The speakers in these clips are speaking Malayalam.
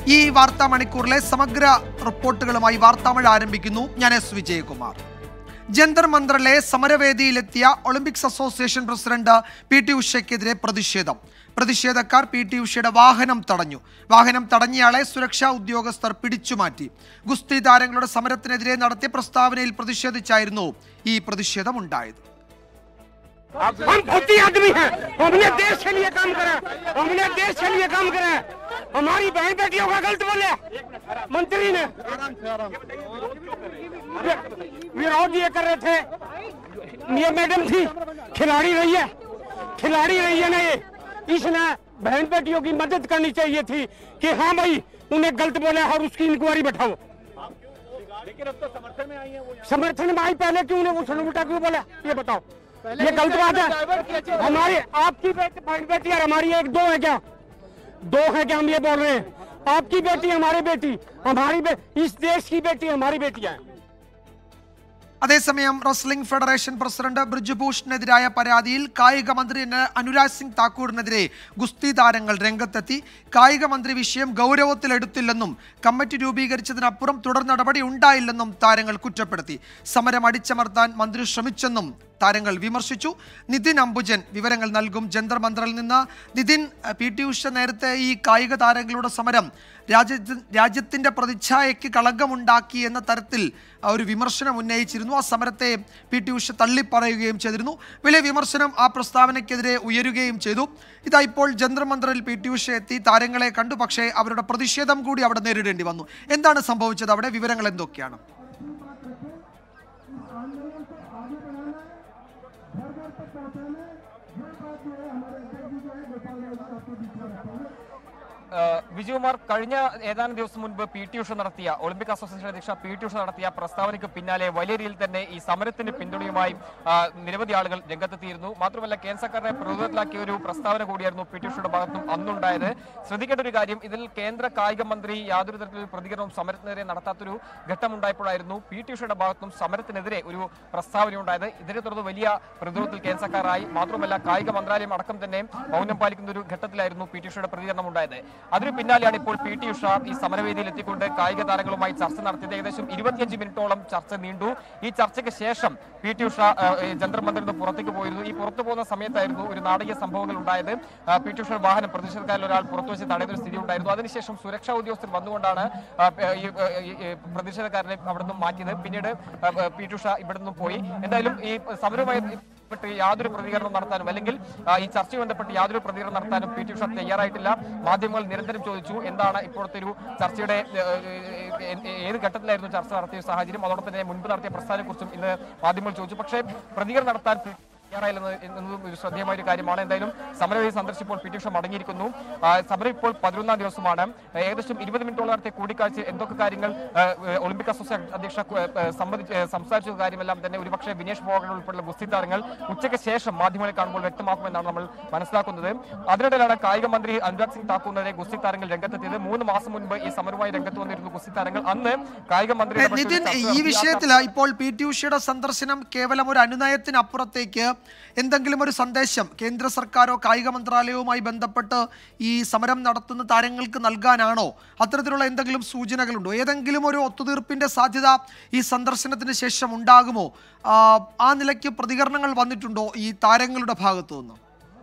ഈ വാർത്താ മണിക്കൂറിലെ സമഗ്ര റിപ്പോർട്ടുകളുമായി വാർത്താമഴ ആരംഭിക്കുന്നു ഞാൻ എസ് വിജയകുമാർ ജന്തർ മന്ദറിലെ സമരവേദിയിലെത്തിയ Olympics association president P T ഉഷയ്ക്കെതിരെ പ്രതിഷേധം പ്രതിഷേധക്കാർ പി ടി ഉഷയുടെ വാഹനം തടഞ്ഞു വാഹനം തടഞ്ഞയാളെ സുരക്ഷാ ഉദ്യോഗസ്ഥർ പിടിച്ചുമാറ്റി ഗുസ്തി താരങ്ങളുടെ സമരത്തിനെതിരെ നടത്തിയ പ്രസ്താവനയിൽ പ്രതിഷേധിച്ചായിരുന്നു ഈ പ്രതിഷേധം ഉണ്ടായത് हम फौजी आदमी हैं हमने देश के लिए काम करा हमने देश के लिए काम करा हमारी बहन बेटियों का गलत बोले मंत्री ने विरोध ये कर रहे थे ये मैडम थी खिलाड़ी रही है खिलाड़ी रही है ना ये इसने बहन बेटियों की मदद करनी चाहिए थी कि हाँ भाई उन्हें गलत बोला और उसकी इंक्वायरी बैठाओ समर्थन में आई पहले क्यों ने वो उल्टा क्यों बोला ये बताओ ये गलत बात है हमारी आपकी बेटी बहन बेटी और हमारी एक दो है क्या दो है क्या हम ये बोल रहे हैं आपकी बेटी हमारी बेटी हमारी बे, इस देश की बेटी हमारी बेटियां हैं അതേസമയം റസ്ലിംഗ് ഫെഡറേഷൻ പ്രസിഡന്റ് ബ്രിജുഭൂഷണെതിരായ പരാതിയിൽ കായിക മന്ത്രി ന- അനുരാഗ് സിംഗ് താക്കൂറിനെതിരെ ഗുസ്തി താരങ്ങൾ രംഗത്തെത്തി കായിക മന്ത്രി വിഷയം ഗൗരവത്തിലെടുത്തില്ലെന്നും കമ്മിറ്റി രൂപീകരിച്ചതിനപ്പുറം തുടർ നടപടി ഉണ്ടായില്ലെന്നും താരങ്ങൾ കുറ്റപ്പെടുത്തി സമരം അടിച്ചമർത്താൻ മന്ത്രി ശ്രമിച്ചെന്നും താരങ്ങൾ വിമർശിച്ചു നിതിൻ അംബുജൻ വിവരങ്ങൾ നൽകും ജന്തർ മന്ത്രിൽ നിന്ന് നിതിൻ അഹ് പി ടി ഉഷ നേരത്തെ ഈ കായിക താരങ്ങളുടെ സമരം രാജ്യത്തി രാജ്യത്തിന്റെ പ്രതിച്ഛായയ്ക്ക് കളങ്കമുണ്ടാക്കി എന്ന തരത്തിൽ ആ, ഒരു വിമർശനം ഉന്നയിച്ചിരുന്നു ആ സമരത്തെ പി ടി ഉഷ തള്ളിപ്പറയുകയും ചെയ്തിരുന്നു വലിയ വിമർശനം ആ പ്രസ്താവനയ്ക്കെതിരെ ഉയരുകയും ചെയ്തു ഇതാ ഇപ്പോൾ ജന്തർ മന്ത്രിൽ പി ടി ഉഷ എത്തി താരങ്ങളെ കണ്ടു പക്ഷേ അവരുടെ പ്രതിഷേധം കൂടി അവിടെ നേരിടേണ്ടി വന്നു എന്താണ് സംഭവിച്ചത് അവിടെ വിവരങ്ങൾ എന്തൊക്കെയാണ് ഏഹ് വിജയകുമാർ കഴിഞ്ഞ ഏതാനും ദിവസം മുൻപ് പി ടി ഉഷ നടത്തിയ ഒളിമ്പിക് അസോസിയേഷൻ അധ്യക്ഷ പി ടി ഉഷ നടത്തിയ പ്രസ്താവനയ്ക്ക് പിന്നാലെ വലിയ രീതിയിൽ തന്നെ ഈ സമരത്തിന് പിന്തുണയുമായി ആ, നിരവധി ആളുകൾ രംഗത്തെത്തിയിരുന്നു മാത്രമല്ല കേന്ദ്ര സർക്കാരിനെ പ്രതിരോധത്തിലാക്കിയ ഒരു പ്രസ്താവന കൂടിയായിരുന്നു പി ടി ഉഷയുടെ ഭാഗത്തും അന്നുണ്ടായത് ശ്രദ്ധിക്കേണ്ട ഒരു കാര്യം ഇതിൽ കേന്ദ്ര കായിക മന്ത്രി യാതൊരു തരത്തിലുള്ള പ്രതികരണവും സമരത്തിനെതിരെ നടത്താത്തൊരു ഘട്ടമുണ്ടായപ്പോഴായിരുന്നു പി ടി ഉഷയുടെ ഭാഗത്തും സമരത്തിനെതിരെ ഒരു പ്രസ്താവന ഉണ്ടായത് ഇതിനെ തുടർന്ന് വലിയ പ്രതിരോധത്തിൽ കേന്ദ്ര സർക്കാരായി മാത്രമല്ല കായിക മന്ത്രാലയം അടക്കം തന്നെ മൗനം പാലിക്കുന്ന ഒരു ഘട്ടത്തിലായിരുന്നു പി ടി ഉഷയുടെ പ്രതികരണം ഉണ്ടായത് അതിനു പിന്നാലെയാണ് ഇപ്പോൾ പി ടി ഉഷ ഈ സമരവേദിയിൽ എത്തിക്കൊണ്ട് കായിക താരങ്ങളുമായി ചർച്ച നടത്തിയത് ഏകദേശം ഇരുപത്തിയഞ്ച് മിനിറ്റോളം ചർച്ച നീണ്ടു ഈ ചർച്ചയ്ക്ക് ശേഷം പി ടി ഉഷ ആ, ഈ ജന്തർ മന്ദിറിൽ നിന്ന് പുറത്തേക്ക് പോയിരുന്നു ഈ പുറത്തു പോകുന്ന സമയത്തായിരുന്നു ഒരു നാടകീയ സംഭവങ്ങൾ ഉണ്ടായത് ആ, പി ടി ഉഷയുടെ വാഹനം പ്രതിഷേധക്കാരിൽ ഒരാൾ പുറത്തു വെച്ച് തടയുന്ന ഒരു സ്ഥിതി ഉണ്ടായിരുന്നു അതിനുശേഷം സുരക്ഷാ ഉദ്യോഗസ്ഥർ വന്നുകൊണ്ടാണ് ആ, ഈ ആ, ഈ, ഈ പ്രതിഷേധക്കാരനെ അവിടെ നിന്നും മാറ്റിയത് പിന്നീട് ആ, ആ, പി ടി ഉഷ ഇവിടെ നിന്നും പോയി എന്തായാലും ഈ സമരവുമായി ബന്ധപ്പെട്ട് യാതൊരു പ്രതികരണം നടത്താനും അല്ലെങ്കിൽ ആ, ഈ ചർച്ചയുമായി ബന്ധപ്പെട്ട് യാതൊരു പ്രതികരണം നടത്താനും പി ടി ഉഷ തയ്യാറായിട്ടില്ല മാധ്യമങ്ങൾ നിരന്തരം ചോദിച്ചു എന്താണ് ഇപ്പോഴത്തെ ഒരു ചർച്ചയുടെ ഏ, ഏ, ഏ, ഏത് ഘട്ടത്തിലായിരുന്നു ചർച്ച നടത്തിയ സാഹചര്യം അതോടൊപ്പം തന്നെ മുൻപ് നടത്തിയ പ്രസ്ഥാനത്തെക്കുറിച്ചും ഇന്ന് മാധ്യമങ്ങൾ ചോദിച്ചു പക്ഷേ പ്രതികരണം നടത്താൻ തയ്യാറായില്ലെന്ന് എന്നതും ഒരു ശ്രദ്ധേയമായ ഒരു കാര്യമാണ് എന്തായാലും സമരവേദി സന്ദർശിച്ചപ്പോൾ പി ടി ഉഷ മടങ്ങിയിരിക്കുന്നു ആ, സമരം ഇപ്പോൾ പതിനൊന്നാം ദിവസമാണ് ഏകദേശം ഇരുപത് മിനിറ്റോളം നടത്തിയ കൂടിക്കാഴ്ച എന്തൊക്കെ കാര്യങ്ങൾ ആ, ഒളിമ്പിക് അസോസിയേഷൻ അധ്യക്ഷ ആ, സംബന്ധിച്ച് സംസാരിച്ച കാര്യമെല്ലാം തന്നെ ഒരുപക്ഷെ വിനേഷ് ഫോഗൻ ഉൾപ്പെടെയുള്ള ഗുസ്തി താരങ്ങൾ ഉച്ചയ്ക്ക് ശേഷം മാധ്യമങ്ങളെ കാണുമ്പോൾ വ്യക്തമാക്കുമെന്നാണ് നമ്മൾ മനസ്സിലാക്കുന്നത് അതിനിടയിലാണ് കായിക മന്ത്രി അനുരാഗ് സിംഗ് താക്കൂറിനെതിരെ ഗുസ്തി താരങ്ങൾ രംഗത്തെത്തിയത് മൂന്ന് മാസം മുൻപ് ഈ സമരവുമായി രംഗത്ത് വന്നിരുന്നു ഗുസ്തി താരങ്ങൾ അന്ന് കായിക മന്ത്രി ഏ, ഇടപെട്ട് ഒരു നിതിൻ ചർച്ച ഈ നടത്തി. ആ വിഷയത്തിൽ ഇപ്പോൾ പി ടി ഉഷയുടെ സന്ദർശനം കേവലം ഒരു അനുനയത്തിനപ്പുറത്തേക്ക് എന്തെങ്കിലും ഒരു സന്ദേശം കേന്ദ്ര സർക്കാരോ കായിക മന്ത്രാലയവുമായി ബന്ധപ്പെട്ട് ഈ സമരം നടത്തുന്ന താരങ്ങൾക്ക് നൽകാനാണോ അത്തരത്തിലുള്ള എന്തെങ്കിലും സൂചനകളുണ്ടോ ഏതെങ്കിലും ഒരു ഒത്തുതീർപ്പിന്റെ സാധ്യത ഈ സന്ദർശനത്തിന് ശേഷം ഉണ്ടാകുമോ ആ, ആ നിലയ്ക്ക് പ്രതികരണങ്ങൾ വന്നിട്ടുണ്ടോ ഈ താരങ്ങളുടെ ഭാഗത്തു നിന്ന്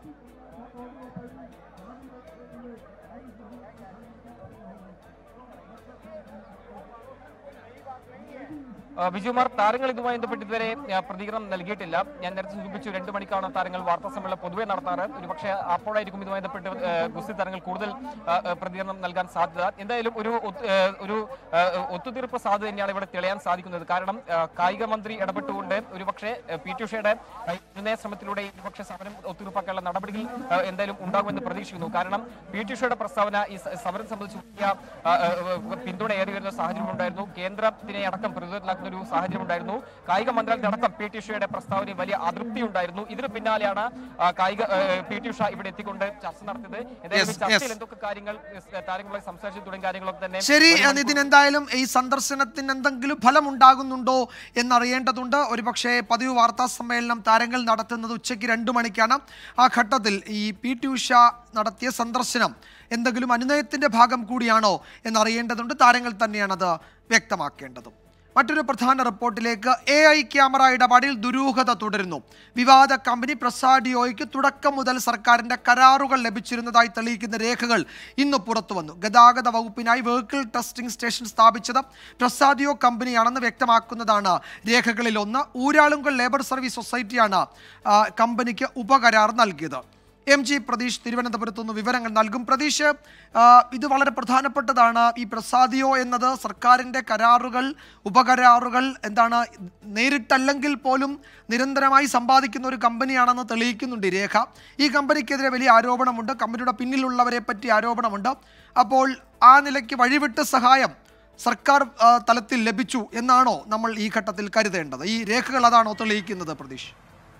ആ, വിജയകുമാർ താരങ്ങൾ ഇതുമായി ബന്ധപ്പെട്ട് ഇതുവരെ ആ, പ്രതികരണം നൽകിയിട്ടില്ല ഞാൻ നേരത്തെ സൂചിപ്പിച്ചു രണ്ടു മണിക്കാണ് താരങ്ങൾ വാർത്താ സമ്മേളനം പൊതുവെ നടത്താറ് ഒരുപക്ഷെ അപ്പോഴായിരിക്കും ഇതുമായി ബന്ധപ്പെട്ട് ആ, ഗുസ്തി താരങ്ങൾ കൂടുതൽ ആ, ആ, പ്രതികരണം നൽകാൻ സാധ്യത എന്തായാലും ഒരു ഒത്ത്- ആ, ഒരു ആ, ഒത്തുതീർപ്പ് സാധ്യത തന്നെയാണ് ഇവിടെ തെളിയാൻ സാധിക്കുന്നത് കാരണം ആ, കായിക മന്ത്രി ഇടപെട്ടുകൊണ്ട് ഒരുപക്ഷെ പി ടി ഉഷയുടെ നിർണയ ശ്രമത്തിലൂടെ ഒരുപക്ഷെ സമരം ഒത്തുതീർപ്പാക്കാനുള്ള നടപടികൾ ആ, എന്തായാലും ഉണ്ടാകുമെന്ന് പ്രതീക്ഷിക്കുന്നു കാരണം പി ടി ഉഷയുടെ പ്രസ്താവന ഈ സ- സമരം സംബന്ധിച്ച് വലിയ ആ, ആ, പിന്തുണ ഏറി വരുന്ന സാഹചര്യം ഉണ്ടായിരുന്നു കേന്ദ്രത്തിനെ അടക്കം പ്രതിരോധത്തിലാക്കുന്ന എന്നൊരു സാഹചര്യം ഉണ്ടായിരുന്നു കായിക മന്ത്രാലയത്തിലടക്കം പി ടി ഉഷയുടെ പ്രസ്താവനയിൽ വലിയ അതൃപ്തി ഉണ്ടായിരുന്നു ഇതിന് പിന്നാലെയാണ് ആ, കായിക ഏഹ്, പി ടി ഉഷ ഇവിടെ എത്തിക്കൊണ്ട് ചർച്ച നടത്തിയത് എന്തായാലും ഈ Yes, ചർച്ചയിൽ yes. എന്തൊക്കെ കാര്യങ്ങൾ ഏഹ്, താരങ്ങളുമായി സംസാരിച്ചു തുടങ്ങിയ കാര്യങ്ങളൊക്കെ തന്നെ ശരി ഒരു മണിക്കൂർ നിതിൻ എന്തായാലും ഈ സന്ദർശനത്തിന് എന്തെങ്കിലും ഫലം ഉണ്ടാകുന്നുണ്ടോ എന്നറിയേണ്ടതുണ്ട് ഒരുപക്ഷെ പതിവ് വാർത്താ സമ്മേളനം താരങ്ങൾ നടത്തുന്നത് ഉച്ചയ്ക്ക് രണ്ടു മണിക്കാണ് ആ ഘട്ടത്തിൽ ഈ പി ടി ഉഷ നടത്തിയ സന്ദർശനം എന്തെങ്കിലും അനുനയത്തിന്റെ ഭാഗം കൂടിയാണോ എന്നറിയേണ്ടതുണ്ട് താരങ്ങൾ തന്നെയാണ് അത് വ്യക്തമാക്കേണ്ടതും മറ്റൊരു പ്രധാന റിപ്പോർട്ടിലേക്ക് എ ഐ ക്യാമറ ഇടപാടിൽ ദുരൂഹത തുടരുന്നു വിവാദ കമ്പനി പ്രസാഡിയോയ്ക്ക് തുടക്കം മുതൽ സർക്കാരിന്റെ കരാറുകൾ ലഭിച്ചിരുന്നതായി തെളിയിക്കുന്ന രേഖകൾ ഇന്ന് പുറത്തു വന്നു ഗതാഗത വകുപ്പിനായി വെഹിക്കിൾ ടെസ്റ്റിംഗ് സ്റ്റേഷൻ സ്ഥാപിച്ചത് പ്രസാദിയോ കമ്പനിയാണെന്ന് വ്യക്തമാക്കുന്നതാണ് രേഖകളിൽ ഒന്ന് ഊരാളുങ്കൽ ലേബർ സർവീസ് സൊസൈറ്റിയാണ് ആ, കമ്പനിക്ക് ഉപകരാർ നൽകിയത് എം ജി പ്രതീഷ് തിരുവനന്തപുരത്ത് നിന്ന് വിവരങ്ങൾ നൽകും പ്രതീഷ് ആ, ഇത് വളരെ പ്രധാനപ്പെട്ടതാണ് ഈ പ്രസാദിയോ എന്നത് സർക്കാരിൻ്റെ കരാറുകൾ ഉപകരാറുകൾ എന്താണ് നേരിട്ടല്ലെങ്കിൽ പോലും നിരന്തരമായി സമ്പാദിക്കുന്ന ഒരു കമ്പനിയാണെന്ന് തെളിയിക്കുന്നുണ്ട് ഈ രേഖ ഈ കമ്പനിക്കെതിരെ വലിയ ആരോപണമുണ്ട് കമ്പനിയുടെ പിന്നിലുള്ളവരെ പറ്റി ആരോപണമുണ്ട് അപ്പോൾ ആ നിലയ്ക്ക് വഴിവിട്ട സഹായം സർക്കാർ ആ, തലത്തിൽ ലഭിച്ചു എന്നാണോ നമ്മൾ ഈ ഘട്ടത്തിൽ കരുതേണ്ടത് ഈ രേഖകൾ അതാണോ തെളിയിക്കുന്നത് പ്രതീഷ്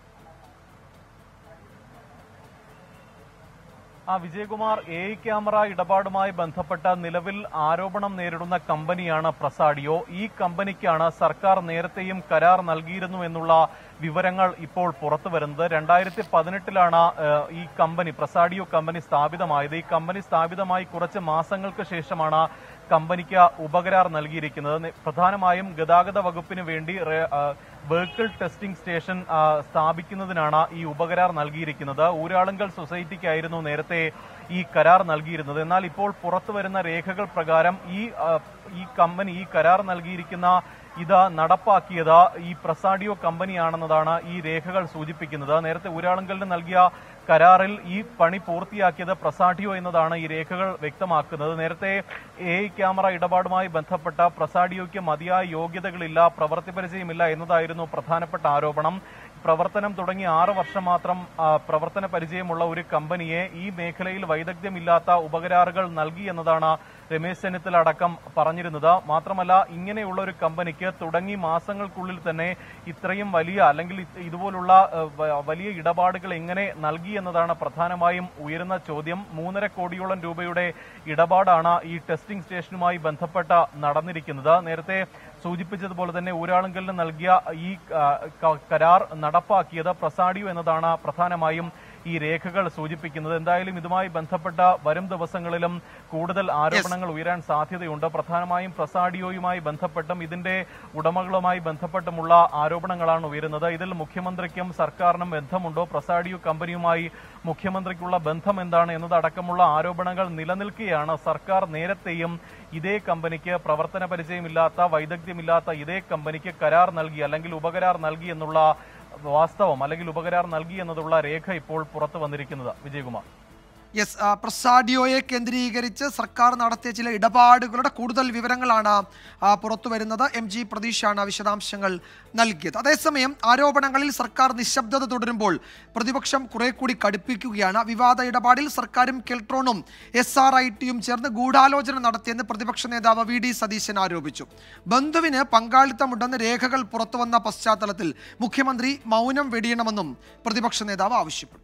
ആ വിജയകുമാർ എ ക്യാമറ ഇടപാടുമായി ബന്ധപ്പെട്ട നിലവിൽ ആരോപണം നേരിടുന്ന കമ്പനിയാണ് പ്രസാഡിയോ ഈ കമ്പനിക്കാണ് സർക്കാർ നേരത്തെയും കരാർ നൽകിയിരുന്നു എന്നുള്ള വിവരങ്ങൾ ഇപ്പോൾ പുറത്തു വരുന്നത് രണ്ടായിരത്തി പതിനെട്ടിലാണ് ഈ കമ്പനി പ്രസാഡിയോ കമ്പനി സ്ഥാപിതമായത് ഈ കമ്പനി സ്ഥാപിതമായി കുറച്ച് മാസങ്ങൾക്ക് ശേഷമാണ് കമ്പനിക്ക് ഉപകരാർ നൽകിയിരിക്കുന്നത് നെ- പ്രധാനമായും ഗതാഗത വകുപ്പിന് വേണ്ടി റേ- ആ, വെഹിക്കിൾ ടെസ്റ്റിംഗ് സ്റ്റേഷൻ ആ, സ്ഥാപിക്കുന്നതിനാണ് ഈ ഉപകരാർ നൽകിയിരിക്കുന്നത് ഊരാളുങ്കൽ സൊസൈറ്റിക്കായിരുന്നു നേരത്തെ ഈ കരാർ നൽകിയിരുന്നത് എന്നാൽ ഇപ്പോൾ പുറത്തു വരുന്ന രേഖകൾ പ്രകാരം ഈ ആ, ഈ കമ്പനി ഈ കരാർ നൽകിയിരിക്കുന്ന ഇത് നടപ്പാക്കിയത് ഈ പ്രസാഡിയോ കമ്പനിയാണെന്നതാണ് ഈ രേഖകൾ സൂചിപ്പിക്കുന്നത് നേരത്തെ ഊരാളുങ്കലിന് നൽകിയ കരാറിൽ ഈ പണി പൂർത്തിയാക്കിയത് പ്രസാഡിയോ എന്നതാണ് ഈ രേഖകൾ വ്യക്തമാക്കുന്നത് നേരത്തെ എ ക്യാമറ ഇടപാടുമായി ബന്ധപ്പെട്ട പ്രസാഡിയോയ്ക്ക് മതിയായ യോഗ്യതകളില്ല പ്രവൃത്തി പരിചയമില്ല എന്നതായിരുന്നു പ്രധാനപ്പെട്ട ആരോപണം പ്രവർത്തനം തുടങ്ങി ആറ് വർഷം മാത്രം ആ, പ്രവർത്തന പരിചയമുള്ള ഒരു കമ്പനിയെ ഈ മേഖലയിൽ വൈദഗ്ധ്യമില്ലാത്ത ഉപകരാറുകൾ നൽകി എന്നതാണ് രമേശ് ചെന്നിത്തല അടക്കം പറഞ്ഞിരുന്നത് മാത്രമല്ല ഇങ്ങനെയുള്ള ഒരു കമ്പനിക്ക് തുടങ്ങി മാസങ്ങൾക്കുള്ളിൽ തന്നെ ഇത്രയും വലിയ അല്ലെങ്കിൽ ഇത് ഇതുപോലുള്ള ഏഹ്, വ- വലിയ ഇടപാടുകൾ എങ്ങനെ നൽകി എന്നതാണ് പ്രധാനമായും ഉയരുന്ന ചോദ്യം മൂന്നര കോടിയോളം രൂപയുടെ ഇടപാടാണ് ഈ ടെസ്റ്റിംഗ് സ്റ്റേഷനുമായി ബന്ധപ്പെട്ട നടന്നിരിക്കുന്നത് നേരത്തെ സൂചിപ്പിച്ചതുപോലെ തന്നെ ഊരാളുങ്കലിന് നൽകിയ ഈ ആ, ക- കരാർ നടപ്പാക്കിയത് പ്രസാഡിയോ എന്നതാണ് പ്രധാനമായും ഈ രേഖകൾ സൂചിപ്പിക്കുന്നത് എന്തായാലും ഇതുമായി ബന്ധപ്പെട്ട വരും ദിവസങ്ങളിലും കൂടുതൽ ആരോപണങ്ങൾ ഉയരാൻ സാധ്യതയുണ്ട് പ്രധാനമായും പ്രസാഡിയോയുമായി ബന്ധപ്പെട്ടും ഇതിന്റെ ഉടമകളുമായി ബന്ധപ്പെട്ടുമുള്ള ആരോപണങ്ങളാണ് ഉയരുന്നത് ഇതിൽ മുഖ്യമന്ത്രിക്കും സർക്കാരിനും ബന്ധമുണ്ടോ പ്രസാഡിയോ കമ്പനിയുമായി മുഖ്യമന്ത്രിക്കുള്ള ബന്ധം എന്താണ് എന്നതടക്കമുള്ള ആരോപണങ്ങൾ നിലനിൽക്കുകയാണ് സർക്കാർ നേരത്തെയും ഇതേ കമ്പനിക്ക് പ്രവർത്തന പരിചയമില്ലാത്ത വൈദഗ്ധ്യമില്ലാത്ത ഇതേ കമ്പനിക്ക് കരാർ നൽകി അല്ലെങ്കിൽ ഉപകരാർ നൽകി എന്നുള്ള വാസ്തവം അല്ലെങ്കിൽ ഉപകരാർ നൽകി എന്നതുള്ള രേഖ ഇപ്പോൾ പുറത്തു വന്നിരിക്കുന്നത് വിജയകുമാർ യെസ് ആ, പ്രസാഡിയോയെ കേന്ദ്രീകരിച്ച് സർക്കാർ നടത്തിയ ചില ഇടപാടുകളുടെ കൂടുതൽ വിവരങ്ങളാണ് ആ, പുറത്തു വരുന്നത് എം ജി പ്രതീഷാണ് വിശദാംശങ്ങൾ നൽകിയത് അതേസമയം ആരോപണങ്ങളിൽ സർക്കാർ നിശബ്ദത തുടരുമ്പോൾ പ്രതിപക്ഷം കുറെ കൂടി കടുപ്പിക്കുകയാണ് വിവാദ ഇടപാടിൽ സർക്കാരും കെൽട്രോണും എസ് ആർ ഐ ടിയും ചേർന്ന് ഗൂഢാലോചന നടത്തിയെന്ന് പ്രതിപക്ഷ നേതാവ് വി ഡി സതീശൻ ആരോപിച്ചു ബന്ധുവിന് പങ്കാളിത്തമുണ്ടെന്ന് രേഖകൾ പുറത്തുവന്ന പശ്ചാത്തലത്തിൽ മുഖ്യമന്ത്രി മൗനം വെടിയണമെന്നും പ്രതിപക്ഷ നേതാവ് ആവശ്യപ്പെട്ടു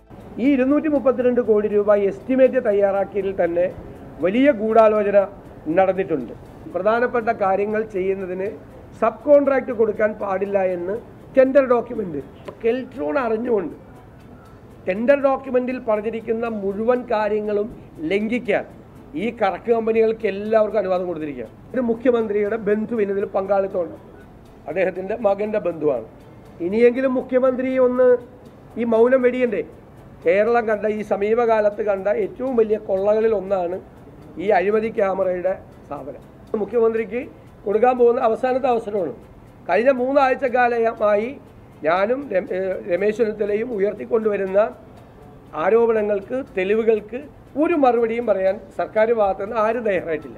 ഈ ഇരുന്നൂറ്റി മുപ്പത്തിരണ്ട് കോടി രൂപ എസ്റ്റിമേറ്റ് തയ്യാറാക്കിയതിൽ തന്നെ വലിയ ഗൂഢാലോചന നടന്നിട്ടുണ്ട് പ്രധാനപ്പെട്ട കാര്യങ്ങൾ ചെയ്യുന്നതിന് സബ് കോൺട്രാക്ട് കൊടുക്കാൻ പാടില്ല എന്ന് ടെൻഡർ ഡോക്യുമെന്റ് കെൽട്രോൺ അറിഞ്ഞുകൊണ്ട് ടെൻഡർ ഡോക്യുമെന്റിൽ പറഞ്ഞിരിക്കുന്ന മുഴുവൻ കാര്യങ്ങളും ലംഘിക്കാൻ ഈ കറക്ക് കമ്പനികൾക്ക് എല്ലാവർക്കും അനുവാദം കൊടുത്തിരിക്കുകയാണ് ഇത് മുഖ്യമന്ത്രിയുടെ ബന്ധുവിന് ഇതിൽ പങ്കാളിത്തമുണ്ട് അദ്ദേഹത്തിൻ്റെ മകൻ്റെ ബന്ധുവാണ് ഇനിയെങ്കിലും മുഖ്യമന്ത്രി ഒന്ന് ഈ മൗനം വെടിയണ്ടേ കേരളം കണ്ട ഈ സമീപകാലത്ത് കണ്ട ഏറ്റവും വലിയ കൊള്ളകളിൽ ഒന്നാണ് ഈ അഴിമതി ക്യാമറയുടെ സ്ഥാപനം മുഖ്യമന്ത്രിക്ക് കൊടുക്കാൻ പോകുന്ന അവസാനത്തെ അവസരമാണ് കഴിഞ്ഞ മൂന്നാഴ്ച കാലമായി ഞാനും രം- ഏഹ് രമേശ് ചെന്നിത്തലയും ഉയർത്തിക്കൊണ്ടുവരുന്ന ആരോപണങ്ങൾക്ക് തെളിവുകൾക്ക് ഒരു മറുപടിയും പറയാൻ സർക്കാർ ഭാഗത്തുനിന്ന് ആരും തയ്യാറായിട്ടില്ല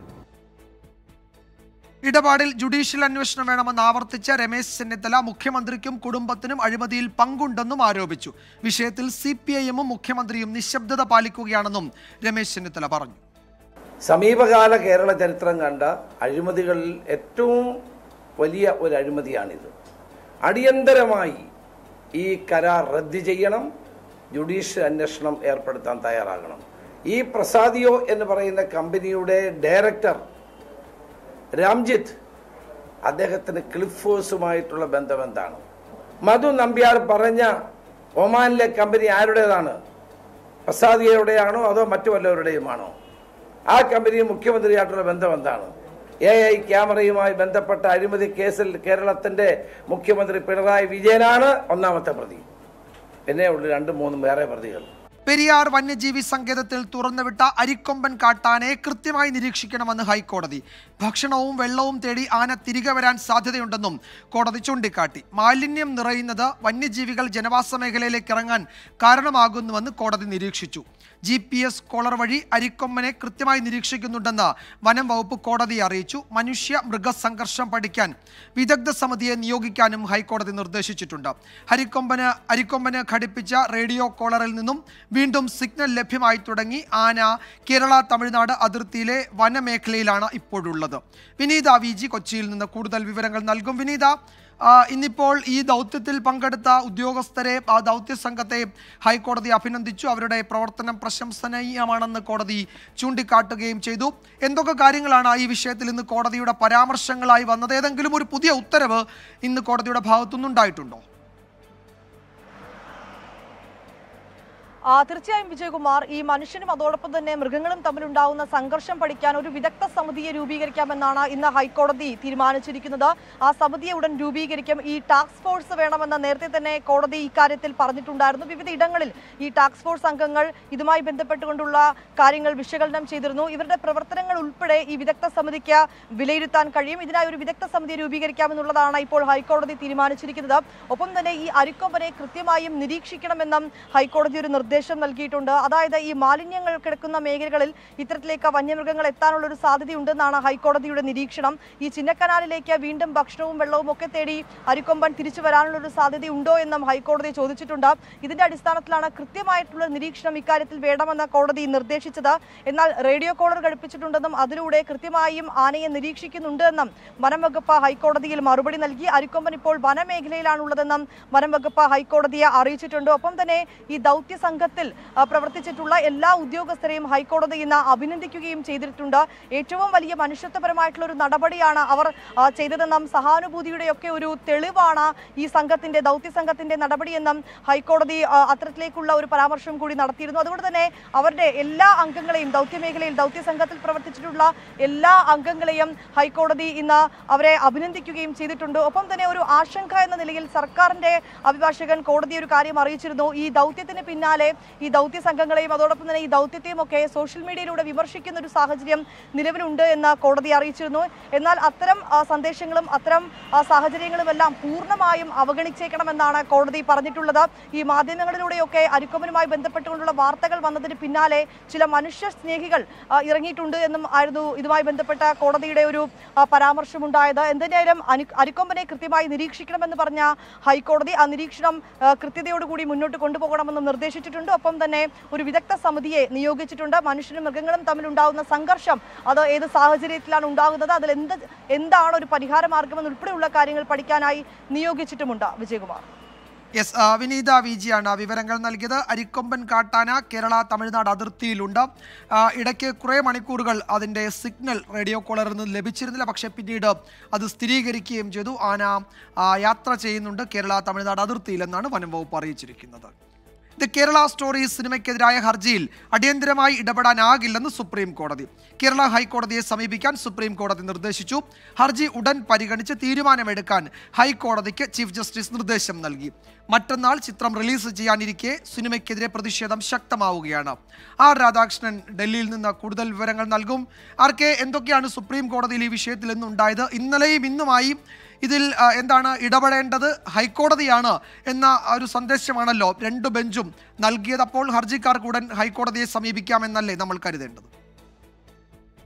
ഇടപാടിൽ ജുഡീഷ്യൽ അന്വേഷണം വേണമെന്ന് ആവർത്തിച്ച രമേശ് ചെന്നിത്തല മുഖ്യമന്ത്രിക്കും കുടുംബത്തിനും അഴിമതിയിൽ പങ്കുണ്ടെന്നും ആരോപിച്ചു വിഷയത്തിൽ സി പി ഐ എമ്മും മുഖ്യമന്ത്രിയും നിശബ്ദത പാലിക്കുകയാണെന്നും രമേശ് ചെന്നിത്തല പറഞ്ഞു സമീപകാല കേരള ചരിത്രം കണ്ട അഴിമതികളിൽ ഏറ്റവും വലിയ ഒരു അഴിമതിയാണിത് അടിയന്തരമായി ഈ കരാർ റദ്ദ് ചെയ്യണം ജുഡീഷ്യൽ അന്വേഷണം ഏർപ്പെടുത്താൻ തയ്യാറാകണം ഈ പ്രസാദിയോ എന്ന് പറയുന്ന കമ്പനിയുടെ ഡയറക്ടർ രാംജിത്ത് അദ്ദേഹത്തിന് ക്ലിഫേഴ്സുമായിട്ടുള്ള ബന്ധം എന്താണ് മധു നമ്പ്യാർ പറഞ്ഞ ഒമാനിലെ കമ്പനി ആരുടേതാണ് പ്രസാദിയയുടെയാണോ അതോ മറ്റു വല്ലവരുടെയുമാണോ ആ കമ്പനി മുഖ്യമന്ത്രിയായിട്ടുള്ള ബന്ധം എന്താണ് എ ഐ ക്യാമറയുമായി ബന്ധപ്പെട്ട അഴിമതി കേസിൽ കേരളത്തിന്റെ മുഖ്യമന്ത്രി പിണറായി വിജയനാണ് ഒന്നാമത്തെ പ്രതി പിന്നെ ഉള്ളു രണ്ടും മൂന്നും വേറെ പ്രതികൾ പെരിയാർ വന്യജീവി സങ്കേതത്തിൽ തുറന്നുവിട്ട അരിക്കൊമ്പൻ കാട്ടാനെ കൃത്യമായി നിരീക്ഷിക്കണമെന്ന് ഹൈക്കോടതി ഭക്ഷണവും വെള്ളവും തേടി ആന തിരികെ വരാൻ സാധ്യതയുണ്ടെന്നും കോടതി ചൂണ്ടിക്കാട്ടി മാലിന്യം നിറയുന്നത് വന്യജീവികൾ ജനവാസ മേഖലയിലേക്ക് ഇറങ്ങാൻ കാരണമാകുന്നുവെന്ന് കോടതി നിരീക്ഷിച്ചു ജി പി എസ് കോളർ വഴി അരിക്കൊമ്പനെ കൃത്യമായി നിരീക്ഷിക്കുന്നുണ്ടെന്ന് വനം വകുപ്പ് കോടതിയെ അറിയിച്ചു മനുഷ്യ മൃഗസംഘർഷം പഠിക്കാൻ വിദഗ്ധ സമിതിയെ നിയോഗിക്കാനും ഹൈക്കോടതി നിർദ്ദേശിച്ചിട്ടുണ്ട് ഹരിക്കൊമ്പന് അരിക്കൊമ്പന് ഘടിപ്പിച്ച റേഡിയോ കോളറിൽ നിന്നും വീണ്ടും സിഗ്നൽ ലഭ്യമായി തുടങ്ങി ആന കേരള തമിഴ്നാട് അതിർത്തിയിലെ വനമേഖലയിലാണ് ഇപ്പോഴുള്ളത് വിനീത വി ജി കൊച്ചിയിൽ നിന്ന് കൂടുതൽ വിവരങ്ങൾ നൽകും വിനീത ആ, ഇന്നിപ്പോൾ ഈ ദൗത്യത്തിൽ പങ്കെടുത്ത ഉദ്യോഗസ്ഥരെ ആ ദൗത്യ സംഘത്തെ ഹൈക്കോടതി അഭിനന്ദിച്ചു അവരുടെ പ്രവർത്തനം പ്രശംസനീയമാണെന്ന് കോടതി ചൂണ്ടിക്കാട്ടുകയും ചെയ്തു എന്തൊക്കെ കാര്യങ്ങളാണ് ഈ വിഷയത്തിൽ ഇന്ന് കോടതിയുടെ പരാമർശങ്ങളായി വന്നത് ഏതെങ്കിലും ഒരു പുതിയ ഉത്തരവ് ഇന്ന് കോടതിയുടെ ഭാഗത്തുനിന്നുണ്ടായിട്ടുണ്ടോ ആ, തീർച്ചയായും വിജയകുമാർ ഈ മനുഷ്യനും അതോടൊപ്പം തന്നെ മൃഗങ്ങളും തമ്മിലുണ്ടാവുന്ന സംഘർഷം പഠിക്കാൻ ഒരു വിദഗ്ധ സമിതിയെ രൂപീകരിക്കാമെന്നാണ് ഇന്ന് ഹൈക്കോടതി തീരുമാനിച്ചിരിക്കുന്നത് ആ സമിതിയെ ഉടൻ രൂപീകരിക്കും ഈ ടാസ്ക് ഫോഴ്സ് വേണമെന്ന് നേരത്തെ തന്നെ കോടതി ഇക്കാര്യത്തിൽ പറഞ്ഞിട്ടുണ്ടായിരുന്നു വിവിധ ഇടങ്ങളിൽ ഈ ടാസ്ക് ഫോഴ്സ് അംഗങ്ങൾ ഇതുമായി ബന്ധപ്പെട്ടുകൊണ്ടുള്ള കാര്യങ്ങൾ വിശകലനം ചെയ്തിരുന്നു ഇവരുടെ പ്രവർത്തനങ്ങൾ ഉൾപ്പെടെ ഈ വിദഗ്ധ സമിതിക്ക് വിലയിരുത്താൻ കഴിയും ഇതിനായി ഒരു വിദഗ്ധ സമിതിയെ രൂപീകരിക്കാമെന്നുള്ളതാണ് ഇപ്പോൾ ഹൈക്കോടതി തീരുമാനിച്ചിരിക്കുന്നത് ഒപ്പം തന്നെ ഈ അരിക്കൊമ്പനെ കൃത്യമായും നിരീക്ഷിക്കണമെന്നും ഹൈക്കോടതി ഒരു നിർദ്ദേശം നൽകിയിട്ടുണ്ട് അതായത് ഈ മാലിന്യങ്ങൾ കിടക്കുന്ന മേഖലകളിൽ ഇത്തരത്തിലേക്ക് വന്യമൃഗങ്ങൾ എത്താനുള്ള ഒരു സാധ്യതയുണ്ടെന്നാണ് ഹൈക്കോടതിയുടെ നിരീക്ഷണം ഈ ചിന്നക്കനാലിലേക്ക് വീണ്ടും ഭക്ഷണവും വെള്ളവും ഒക്കെ തേടി അരിക്കൊമ്പൻ തിരിച്ചു വരാനുള്ള ഒരു സാധ്യതയുണ്ടോ എന്നും ഹൈക്കോടതി ചോദിച്ചിട്ടുണ്ട് ഇതിന്റെ അടിസ്ഥാനത്തിലാണ് കൃത്യമായിട്ടുള്ള നിരീക്ഷണം ഇക്കാര്യത്തിൽ വേണമെന്ന് കോടതി നിർദ്ദേശിച്ചത് എന്നാൽ റേഡിയോ കോളർ ഘടിപ്പിച്ചിട്ടുണ്ടെന്നും അതിലൂടെ കൃത്യമായും ആനയെ നിരീക്ഷിക്കുന്നുണ്ട് എന്നും വനം വകുപ്പ് ഹൈക്കോടതിയിൽ മറുപടി നൽകി അരിക്കൊമ്പൻ ഇപ്പോൾ വനമേഖലയിലാണുള്ളതെന്നും വനം വകുപ്പ് ഹൈക്കോടതിയെ അറിയിച്ചിട്ടുണ്ട് ഒപ്പം തന്നെ ഈ ദൗത്യ സംഘത്തിൽ ആ, പ്രവർത്തിച്ചിട്ടുള്ള എല്ലാ ഉദ്യോഗസ്ഥരെയും ഹൈക്കോടതി ഇന്ന് അഭിനന്ദിക്കുകയും ചെയ്തിട്ടുണ്ട് ഏറ്റവും വലിയ മനുഷ്യത്വപരമായിട്ടുള്ള ഒരു നടപടിയാണ് അവർ ആ, ചെയ്തതെന്നും സഹാനുഭൂതിയുടെയൊക്കെ ഒരു തെളിവാണ് ഈ സംഘത്തിന്റെ ദൗത്യ സംഘത്തിന്റെ നടപടിയെന്നും ഹൈക്കോടതി ആ, അത്തരത്തിലേക്കുള്ള ഒരു പരാമർശം കൂടി നടത്തിയിരുന്നു അതുകൊണ്ട് തന്നെ അവരുടെ എല്ലാ അംഗങ്ങളെയും ദൗത്യമേഖലയിൽ ദൗത്യ സംഘത്തിൽ പ്രവർത്തിച്ചിട്ടുള്ള എല്ലാ അംഗങ്ങളെയും ഹൈക്കോടതി ഇന്ന് അവരെ അഭിനന്ദിക്കുകയും ചെയ്തിട്ടുണ്ട് ഒപ്പം തന്നെ ഒരു ആശങ്ക എന്ന നിലയിൽ സർക്കാരിന്റെ അഭിഭാഷകൻ കോടതി ഒരു കാര്യം അറിയിച്ചിരുന്നു ഈ ദൗത്യത്തിന് പിന്നാലെ ഈ ദൗത്യ സംഘങ്ങളെയും അതോടൊപ്പം തന്നെ ഈ ദൗത്യത്തെയും ഒക്കെ സോഷ്യൽ മീഡിയയിലൂടെ വിമർശിക്കുന്ന ഒരു സാഹചര്യം നിലവിലുണ്ട് എന്ന് കോടതി അറിയിച്ചിരുന്നു എന്നാൽ അത്തരം ആ, സന്ദേശങ്ങളും അത്തരം ആ, സാഹചര്യങ്ങളും എല്ലാം പൂർണ്ണമായും അവഗണിച്ചേക്കണമെന്നാണ് കോടതി പറഞ്ഞിട്ടുള്ളത് ഈ മാധ്യമങ്ങളിലൂടെയൊക്കെ അരിക്കൊമ്പനുമായി ബന്ധപ്പെട്ടുകൊണ്ടുള്ള വാർത്തകൾ വന്നതിന് പിന്നാലെ ചില മനുഷ്യ സ്നേഹികൾ ആ, ഇറങ്ങിയിട്ടുണ്ട് എന്നും ആയിരുന്നു ഇതുമായി ബന്ധപ്പെട്ട കോടതിയുടെ ഒരു ആ, പരാമർശമുണ്ടായത് എന്തിനായാലും അനു അരിക്കൊമ്പനെ കൃത്യമായി നിരീക്ഷിക്കണമെന്ന് പറഞ്ഞ ഹൈക്കോടതി ആ നിരീക്ഷണം ആ, കൃത്യതയോടുകൂടി മുന്നോട്ട് കൊണ്ടുപോകണമെന്ന് നിർദ്ദേശിച്ചിട്ടുണ്ട് ഒപ്പം തന്നെ ഒരു വിദഗ്ധ സമിതിയെ നിയോഗിച്ചിട്ടുണ്ട് മനുഷ്യനും മൃഗങ്ങളും തമ്മിലുണ്ടാകുന്ന സംഘർഷം അത് ഏത് സാഹചര്യത്തിലാണ് ഉണ്ടാകുന്നത് അതിൽ എന്ത് എന്താണ് ഒരു പരിഹാര മാർഗമെന്ന് ഉൾപ്പെടെയുള്ള കാര്യങ്ങൾ പഠിക്കാനായി നിയോഗിച്ചിട്ടുമുണ്ട് വിജയകുമാർ യെസ് ആ, വിനീത വി ജിയാണ് ആ വിവരങ്ങൾ നൽകിയത് അരിക്കൊമ്പൻ കാട്ടാന കേരള തമിഴ്നാട് അതിർത്തിയിലുണ്ട് ആ, ഇടയ്ക്ക് കുറേ മണിക്കൂറുകൾ അതിൻ്റെ സിഗ്നൽ റേഡിയോ കോളറിൽ നിന്ന് ലഭിച്ചിരുന്നില്ല പക്ഷേ പിന്നീട് അത് സ്ഥിരീകരിക്കുകയും ചെയ്തു ആന ആ, യാത്ര ചെയ്യുന്നുണ്ട് കേരള തമിഴ്നാട് അതിർത്തിയിലെന്നാണ് വനം വകുപ്പ് അറിയിച്ചിരിക്കുന്നത് ദ കേരള സ്റ്റോറീസ് സിനിമയ്ക്കെതിരായ ഹർജിയിൽ അടിയന്തരമായി ഇടപെടാനാകില്ലെന്ന് സുപ്രീം കോടതി കേരള ഹൈക്കോടതിയെ സമീപിക്കാൻ സുപ്രീം കോടതി നിർദ്ദേശിച്ചു ഹർജി ഉടൻ പരിഗണിച്ച് തീരുമാനമെടുക്കാൻ ഹൈക്കോടതിക്ക് ചീഫ് ജസ്റ്റിസ് നിർദ്ദേശം നൽകി മറ്റന്നാൾ ചിത്രം റിലീസ് ചെയ്യാനിരിക്കെ സിനിമയ്ക്കെതിരെ പ്രതിഷേധം ശക്തമാവുകയാണ് ആർ രാധാകൃഷ്ണൻ ഡൽഹിയിൽ നിന്ന് കൂടുതൽ വിവരങ്ങൾ നൽകും ആർ കെ എന്തൊക്കെയാണ് സുപ്രീം കോടതിയിൽ ഈ വിഷയത്തിൽ ഇന്നുണ്ടായത് ഇന്നലെയും ഇന്നുമായി ഇതിൽ ആ, എന്താണ് ഇടപെടേണ്ടത് ഹൈക്കോടതിയാണ് എന്ന ഒരു സന്ദേശമാണല്ലോ രണ്ട് ബെഞ്ചും നൽകിയത് അപ്പോൾ ഹർജിക്കാർക്ക് ഉടൻ ഹൈക്കോടതിയെ സമീപിക്കാമെന്നല്ലേ നമ്മൾ കരുതേണ്ടത്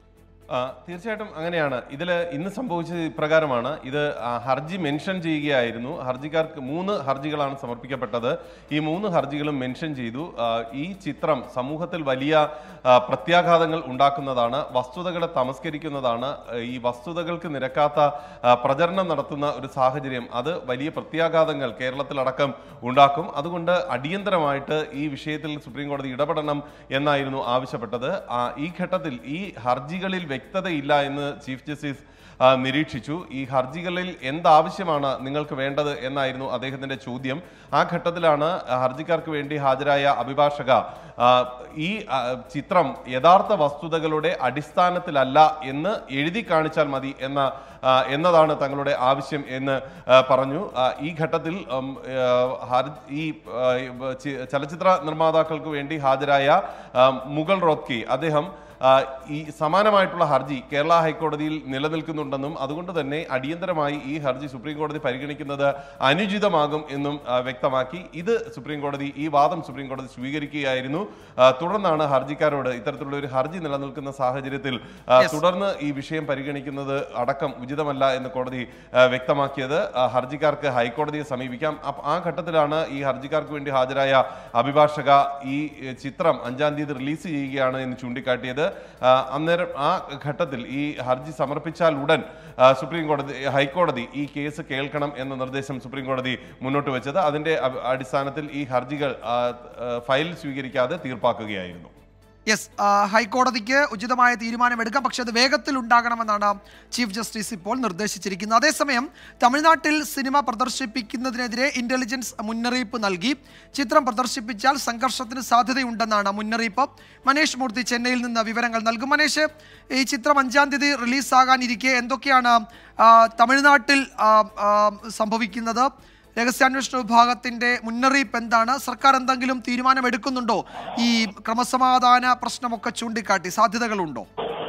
ആ, തീർച്ചയായിട്ടും അങ്ങനെയാണ് ഇതിൽ ഇന്ന് സംഭവിച്ചത് ഇപ്രകാരമാണ് ഇത് ആ, ഹർജി മെൻഷൻ ചെയ്യുകയായിരുന്നു ഹർജിക്കാർക്ക് മൂന്ന് ഹർജികളാണ് സമർപ്പിക്കപ്പെട്ടത് ഈ മൂന്ന് ഹർജികളും മെൻഷൻ ചെയ്തു ആ, ഈ ചിത്രം സമൂഹത്തിൽ വലിയ ആ, പ്രത്യാഘാതങ്ങൾ ഉണ്ടാക്കുന്നതാണ് വസ്തുതകളെ തമസ്കരിക്കുന്നതാണ് ഈ വസ്തുതകൾക്ക് നിരക്കാത്ത ആ, പ്രചരണം നടത്തുന്ന ഒരു സാഹചര്യം അത് വലിയ പ്രത്യാഘാതങ്ങൾ കേരളത്തിലടക്കം ഉണ്ടാക്കും അതുകൊണ്ട് അടിയന്തരമായിട്ട് ഈ വിഷയത്തിൽ സുപ്രീം കോടതി ഇടപെടണം എന്നായിരുന്നു ആവശ്യപ്പെട്ടത് ആ, ഈ ഘട്ടത്തിൽ ഈ ഹർജികളിൽ വ്യക്തതയില്ല എന്ന് ചീഫ് ജസ്റ്റിസ് ആ, നിരീക്ഷിച്ചു ഈ ഹർജികളിൽ എന്താവശ്യമാണ് നിങ്ങൾക്ക് വേണ്ടത് എന്നായിരുന്നു അദ്ദേഹത്തിന്റെ ചോദ്യം ആ ഘട്ടത്തിലാണ് ഹർജിക്കാർക്ക് വേണ്ടി ഹാജരായ അഭിഭാഷക ആ, ഈ ആ, ചിത്രം യഥാർത്ഥ വസ്തുതകളുടെ അടിസ്ഥാനത്തിലല്ല എന്ന് എഴുതി കാണിച്ചാൽ മതി എന്ന ആ, എന്നതാണ് തങ്ങളുടെ ആവശ്യം എന്ന് ആ, പറഞ്ഞു ആ, ഈ ഘട്ടത്തിൽ ഉം, ആ, ഹർ- ഈ ആ, ചി- ചലച്ചിത്ര നിർമ്മാതാക്കൾക്ക് വേണ്ടി ഹാജരായ ആ, മുഗൾ റോത്കി അദ്ദേഹം ആ, ഈ സമാനമായിട്ടുള്ള ഹർജി കേരള ഹൈക്കോടതിയിൽ നിലനിൽക്കുന്നുണ്ടെന്നും അതുകൊണ്ട് തന്നെ അടിയന്തരമായി ഈ ഹർജി സുപ്രീം കോടതി പരിഗണിക്കുന്നത് അനുചിതമാകും എന്നും ആ, വ്യക്തമാക്കി ഇത് സുപ്രീം കോടതി ഈ വാദം സുപ്രീം കോടതി സ്വീകരിക്കുകയായിരുന്നു ആ, തുടർന്നാണ് ഹർജിക്കാരോട് ഇത്തരത്തിലുള്ള ഒരു ഹർജി നിലനിൽക്കുന്ന സാഹചര്യത്തിൽ ആ, തുടർന്ന് ഈ വിഷയം പരിഗണിക്കുന്നത് അടക്കം ഉചിതമല്ല എന്ന് കോടതി ആ, വ്യക്തമാക്കിയത് ആ, ഹർജിക്കാർക്ക് ഹൈക്കോടതിയെ സമീപിക്കാം അപ്പ- ആ ഘട്ടത്തിലാണ് ഈ ഹർജിക്കാർക്ക് വേണ്ടി ഹാജരായ അഭിഭാഷക ഈ എ, ചിത്രം അഞ്ചാം തീയതി റിലീസ് ചെയ്യുകയാണ് എന്ന് ചൂണ്ടിക്കാട്ടിയത് ആ, അന്നേരം ആ ഘട്ടത്തിൽ ഈ ഹർജി സമർപ്പിച്ചാൽ ഉടൻ ആ, സുപ്രീം കോടതി ഹൈക്കോടതി ഈ കേസ് കേൾക്കണം എന്ന നിർദ്ദേശം സുപ്രീം കോടതി മുന്നോട്ട് വെച്ചത് അതിന്റെ അ- അടിസ്ഥാനത്തിൽ ഈ ഹർജികൾ ആ, ആ, ഫയൽ സ്വീകരിക്കാതെ തീർപ്പാക്കുകയായിരുന്നു യെസ് ഹൈക്കോടതിക്ക് ഉചിതമായ തീരുമാനമെടുക്കാം പക്ഷേ അത് വേഗത്തിൽ ഉണ്ടാകണമെന്നാണ് ചീഫ് ജസ്റ്റിസ് ഇപ്പോൾ നിർദ്ദേശിച്ചിരിക്കുന്നത് അതേസമയം തമിഴ്നാട്ടിൽ സിനിമ പ്രദർശിപ്പിക്കുന്നതിനെതിരെ ഇന്റലിജൻസ് മുന്നറിയിപ്പ് നൽകി ചിത്രം പ്രദർശിപ്പിച്ചാൽ സംഘർഷത്തിന് സാധ്യതയുണ്ടെന്നാണ് മുന്നറിയിപ്പ് മനേഷ് മൂർത്തി ചെന്നൈയിൽ നിന്ന് വിവരങ്ങൾ നൽകും മനേഷ് ഈ ചിത്രം അഞ്ചാം തീയതി റിലീസാകാനിരിക്കെ എന്തൊക്കെയാണ് ആ, തമിഴ്നാട്ടിൽ ആ, ആ, സംഭവിക്കുന്നത് രഹസ്യാന്വേഷണ വിഭാഗത്തിന്റെ മുന്നറിയിപ്പ് എന്താണ് സർക്കാർ എന്തെങ്കിലും തീരുമാനമെടുക്കുന്നുണ്ടോ ഈ ക്രമസമാധാന പ്രശ്നമൊക്കെ ചൂണ്ടിക്കാട്ടി സാധ്യതകളുണ്ടോ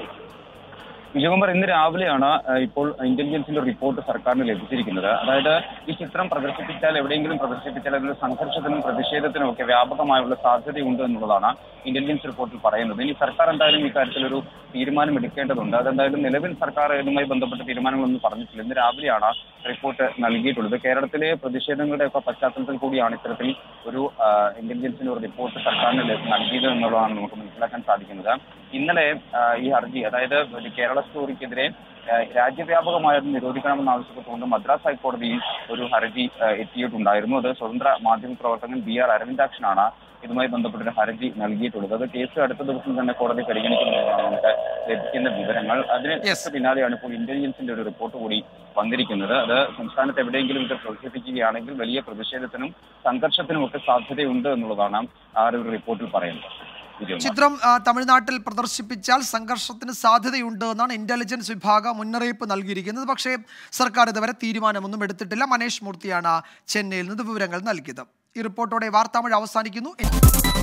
വിജയകുമാർ ഇന്ന് രാവിലെയാണ് ഏഹ്, ഇപ്പോൾ ഇന്റലിജൻസിന്റെ റിപ്പോർട്ട് സർക്കാരിന് ലഭിച്ചിരിക്കുന്നത് അതായത് ഈ ചിത്രം പ്രദർശിപ്പിച്ചാൽ എവിടെയെങ്കിലും പ്രദർശിപ്പിച്ചാൽ അതിൽ സംഘർഷത്തിനും പ്രതിഷേധത്തിനും ഒക്കെ വ്യാപകമായുള്ള സാധ്യതയുണ്ട് എന്നുള്ളതാണ് ഇന്റലിജൻസ് റിപ്പോർട്ടിൽ പറയുന്നത് ഇനി സർക്കാർ എന്തായാലും ഇക്കാര്യത്തിൽ ഒരു തീരുമാനം എടുക്കേണ്ടതുണ്ട് അതെന്തായാലും നിലവിൽ സർക്കാർ ഇതുമായി ബന്ധപ്പെട്ട തീരുമാനങ്ങളൊന്നും പറഞ്ഞിട്ടില്ല ഇന്ന് രാവിലെയാണ് റിപ്പോർട്ട് നൽകിയിട്ടുള്ളത് കേരളത്തിലെ പ്രതിഷേധങ്ങളുടെ ഒക്കെ പശ്ചാത്തലത്തിൽ കൂടിയാണ് ഇത്തരത്തിൽ ഒരു ആഹ്, ഇന്റലിജൻസിന്റെ ഒരു റിപ്പോർട്ട് സർക്കാരിന് ലഭ- നൽകിയത് എന്നുള്ളതാണ് നമുക്ക് മനസ്സിലാക്കാൻ സാധിക്കുന്നത് ഇന്നലെ ആഹ്, ഈ ഹർജി അതായത് ഒരു കേരള സ്റ്റോറിക്കെതിരെ ആഹ്, രാജ്യവ്യാപകമായി അത് നിരോധിക്കണമെന്ന് ആവശ്യപ്പെട്ടുകൊണ്ട് മദ്രാസ് ഹൈക്കോടതിയിൽ ഒരു ഹർജി ആഹ്, എത്തിയിട്ടുണ്ടായിരുന്നു അത് സ്വതന്ത്ര മാധ്യമ പ്രവർത്തകൻ ബി ആർ അരവിന്ദാക്ഷനാണ് ഇതുമായി ബന്ധപ്പെട്ടൊരു ഹർജി നൽകിയിട്ടുള്ളത് അത് കേസ് അടുത്ത ദിവസം തന്നെ കോടതി പരിഗണിക്കുന്നതാണ് നമുക്ക് ലഭിക്കുന്ന വിവരങ്ങൾ അതിന് തൊട്ട് പിന്നാലെയാണ് ഇപ്പോൾ ഇന്റലിജൻസിന്റെ ഒരു റിപ്പോർട്ട് കൂടി വന്നിരിക്കുന്നത് അത് സംസ്ഥാനത്ത് എവിടെയെങ്കിലും ഇത് പ്രദർശിപ്പിക്കുകയാണെങ്കിൽ വലിയ പ്രതിഷേധത്തിനും സംഘർഷത്തിനും ഒക്കെ സാധ്യതയുണ്ട് എന്നുള്ളതാണ് ആ ഒരു റിപ്പോർട്ടിൽ പറയുന്നത് വിജയകുമാർ. ചിത്രം ആ, തമിഴ്നാട്ടിൽ പ്രദർശിപ്പിച്ചാൽ സംഘർഷത്തിന് സാധ്യതയുണ്ട് എന്നാണ് ഇന്റലിജൻസ് വിഭാഗം മുന്നറിയിപ്പ് നൽകിയിരിക്കുന്നത് പക്ഷേ സർക്കാർ ഇതുവരെ തീരുമാനമൊന്നും എടുത്തിട്ടില്ല മനേഷ് മൂർത്തിയാണ് ചെന്നൈയിൽ നിന്ന് വിവരങ്ങൾ നൽകിയത് ഈ റിപ്പോർട്ടോടെ വാർത്താമഴ അവസാനിക്കുന്നു